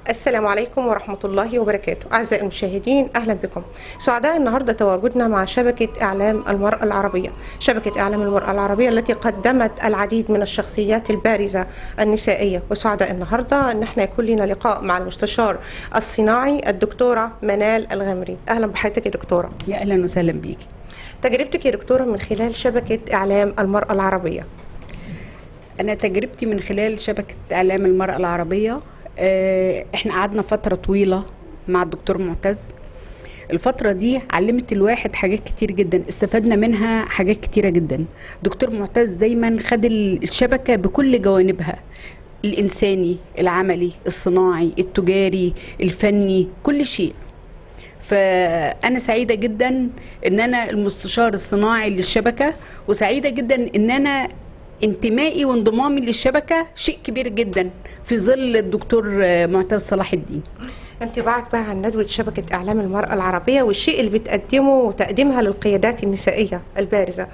السلام عليكم ورحمة الله وبركاته أعزائي المشاهدين أهلا بكم سعداء النهاردة تواجدنا مع شبكة إعلام المرأة العربية شبكة إعلام المرأة العربية التي قدمت العديد من الشخصيات البارزة النسائية وسعداء النهاردة أن احنا يكون لنا لقاء مع المستشار الصناعي الدكتورة منال الغمري أهلا بحضرتك يا دكتورة يا اهلا وسهلا بيكي تجربتك يا دكتورة من خلال شبكة إعلام المرأة العربية انا تجربتي من خلال شبكه اعلام المراه العربيه آه، احنا قعدنا فتره طويله مع الدكتور معتز الفترة دي علمت الواحد حاجات كتير جدا استفدنا منها حاجات كتيرة جدا دكتور معتز دايما خد الشبكة بكل جوانبها الإنساني العملي الصناعي التجاري الفني كل شيء فأنا سعيدة جدا إن أنا المستشار الصناعي للشبكة وسعيدة جدا إن أنا انتمائي وانضمامي للشبكة شيء كبير جدا في ظل الدكتور معتز صلاح الدين انطباعك بقى عن ندوة شبكة إعلام المرأة العربية والشيء اللي بتقدمه وتقديمها للقيادات النسائية البارزة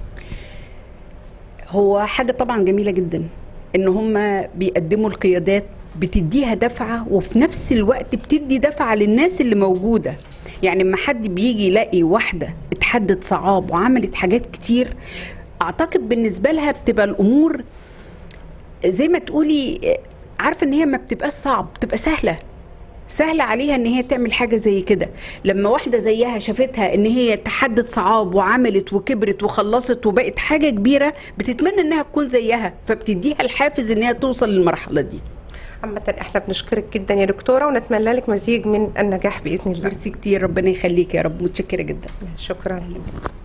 هو حاجة طبعا جميلة جدا ان هم بيقدموا القيادات بتديها دفعة وفي نفس الوقت بتدي دفعة للناس اللي موجودة يعني لما حد بيجي يلاقي واحدة اتحدت صعاب وعملت حاجات كتير اعتقد بالنسبة لها بتبقى الامور زي ما تقولي عارفة ان هي ما بتبقاش صعب بتبقى سهلة سهلة عليها ان هي تعمل حاجة زي كده لما واحدة زيها شافتها ان هي تحدت صعاب وعملت وكبرت وخلصت وبقت حاجة كبيرة بتتمنى انها تكون زيها فبتديها الحافز ان هي توصل للمرحلة دي عامة احنا بنشكرك جدا يا دكتورة ونتمنى لك مزيج من النجاح بإذن الله ميرسي كتير ربنا يخليك يا رب متشكرة جدا شكرا